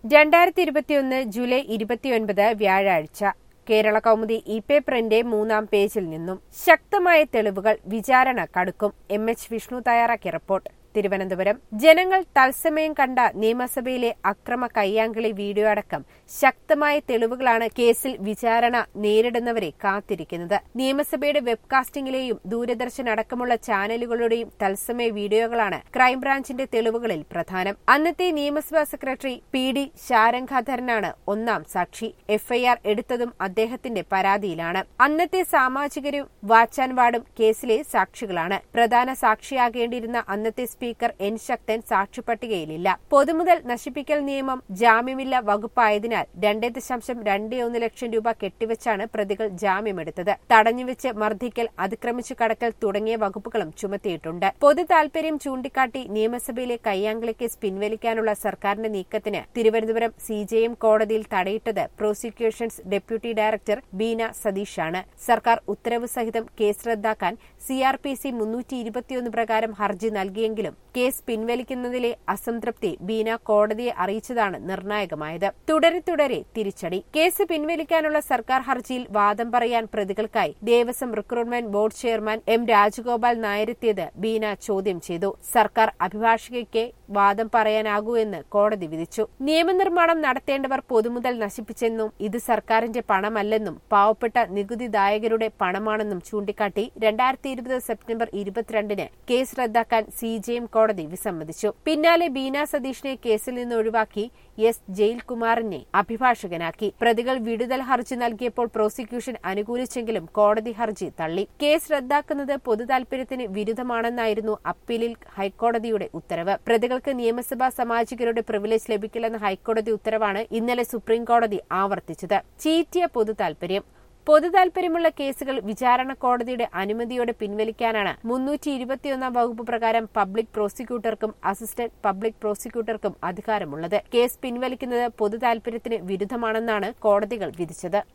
രണ്ടായിരത്തി ഇരുപത്തിയൊന്ന് ജൂലൈ ഇരുപത്തിയൊൻപത് വ്യാഴാഴ്ച കേരള കൗമുദി ഇ പേപ്പറിന്റെ മൂന്നാം പേജിൽ നിന്നും ശക്തമായ തെളിവുകൾ വിചാരണ കടുക്കും എം എച്ച് വിഷ്ണു തയ്യാറാക്കിയ റിപ്പോർട്ട് തിരുവനന്തപുരം ജനങ്ങൾ തത്സമയം കണ്ട നിയമസഭയിലെ അക്രമ കയ്യാങ്കളി വീഡിയോ അടക്കം ശക്തമായ തെളിവുകളാണ് കേസിൽ വിചാരണ നേരിടുന്നവരെ കാത്തിരിക്കുന്നത് നിയമസഭയുടെ വെബ്കാസ്റ്റിംഗിലെയും ദൂരദർശൻ അടക്കമുള്ള ചാനലുകളുടെയും തത്സമയ വീഡിയോകളാണ് ക്രൈംബ്രാഞ്ചിന്റെ തെളിവുകളിൽ പ്രധാനം അന്നത്തെ നിയമസഭാ സെക്രട്ടറി പി ഡി ശാരംഗാധരനാണ് ഒന്നാം സാക്ഷി എഫ്ഐആർ എടുത്തതും അദ്ദേഹത്തിന്റെ പരാതിയിലാണ് അന്നത്തെ സാമാജികരും വാച്ചാൻവാടും കേസിലെ സാക്ഷികളാണ് പ്രധാന സാക്ഷിയാകേണ്ടിയിരുന്ന അന്നത്തെ സ്പീക്കർ എൻ ശക്തൻ സാക്ഷിപ്പട്ടികയിലില്ല പൊതുമുതൽ നശിപ്പിക്കൽ നിയമം ജാമ്യമില്ല വകുപ്പായതിനാൽ രണ്ടേ ദശാംശം രണ്ടേ ഒന്ന് ലക്ഷം രൂപ കെട്ടിവെച്ചാണ് പ്രതികൾ ജാമ്യമെടുത്തത് തടഞ്ഞുവെച്ച് മർദ്ദിക്കൽ അതിക്രമിച്ചു കടക്കൽ തുടങ്ങിയ വകുപ്പുകളും ചുമത്തിയിട്ടുണ്ട് പൊതു താൽപര്യം ചൂണ്ടിക്കാട്ടി നിയമസഭയിലെ കയ്യാങ്കളി കേസ് പിൻവലിക്കാനുള്ള സർക്കാരിന്റെ നീക്കത്തിന് തിരുവനന്തപുരം സി ജെ എം കോടതിയിൽ തടയിട്ടത് പ്രോസിക്യൂഷൻസ് ഡെപ്യൂട്ടി ഡയറക്ടർ ബീന സതീഷാണ് സർക്കാർ ഉത്തരവ് സഹിതം കേസ് റദ്ദാക്കാൻ സി ആർ പി സി മുന്നൂറ്റി ഇരുപത്തിയൊന്ന് പ്രകാരം ഹർജി നൽകിയെങ്കിലും കേസ് പിൻവലിക്കുന്നതിലെ അസംതൃപ്തി ബീന കോടതിയെ അറിയിച്ചതാണ് നിർണായകമായത് തുടരെ തുടരെ തിരിച്ചടി കേസ് പിൻവലിക്കാനുള്ള സർക്കാർ ഹർജിയിൽ വാദം പറയാൻ പ്രതികൾക്കായി Devaswom recruitment board chairman M Rajagopal നായരെത്തിയത് ബീന ചോദ്യം ചെയ്തു സർക്കാർ അഭിഭാഷകയ്ക്ക് വാദം പറയാനാകൂ എന്ന് കോടതി വിധിച്ചു നിയമനിർമ്മാണം നടത്തേണ്ടവർ പൊതുമുതൽ നശിപ്പിച്ചെന്നും ഇത് സർക്കാരിന്റെ പണമല്ലെന്നും പാവപ്പെട്ട നികുതിദായകരുടെ പണമാണെന്നും ചൂണ്ടിക്കാട്ടി രണ്ടായിരത്തി ഇരുപത് സെപ്റ്റംബർ ഇരുപത്തിരണ്ടിന് കേസ് റദ്ദാക്കാൻ സി ജെ എം കോടതി വിസമ്മതിച്ചു പിന്നാലെ ബീന സതീഷിനെ കേസിൽ നിന്ന് ഒഴിവാക്കി എസ് ജയിൽകുമാറിനെ അഭിഭാഷകനാക്കി പ്രതികൾ വിടുതൽ ഹർജി നൽകിയപ്പോൾ പ്രോസിക്യൂഷൻ അനുകൂലിച്ചെങ്കിലും കോടതി ഹർജി തള്ളി കേസ് റദ്ദാക്കുന്നത് പൊതുതാൽപര്യത്തിന് വിരുദ്ധമാണെന്നായിരുന്നു അപ്പീലിൽ ഹൈക്കോടതിയുടെ ഉത്തരവ് പ്രതികൾക്ക് നിയമസഭാ സാമാജികരുടെ പ്രിവിലേജ് ലഭിക്കില്ലെന്ന ഹൈക്കോടതി ഉത്തരവാണ് ഇന്നലെ സുപ്രീംകോടതി ആവർത്തിച്ചത് ചീറ്റിയ പൊതുതാൽപര്യം പൊതുതാൽപര്യമുള്ള കേസുകൾ വിചാരണ കോടതിയുടെ അനുമതിയോടെ പിൻവലിക്കാനാണ് മുന്നൂറ്റി ഇരുപത്തിയൊന്നാം വകുപ്പ് പ്രകാരം പബ്ലിക് പ്രോസിക്യൂട്ടർക്കും അസിസ്റ്റന്റ് പബ്ലിക് പ്രോസിക്യൂട്ടർക്കും അധികാരമുള്ളത് കേസ് പിൻവലിക്കുന്നത് പൊതുതാൽപര്യത്തിന് വിരുദ്ധമാണെന്നാണ് കോടതികൾ വിധിച്ചത്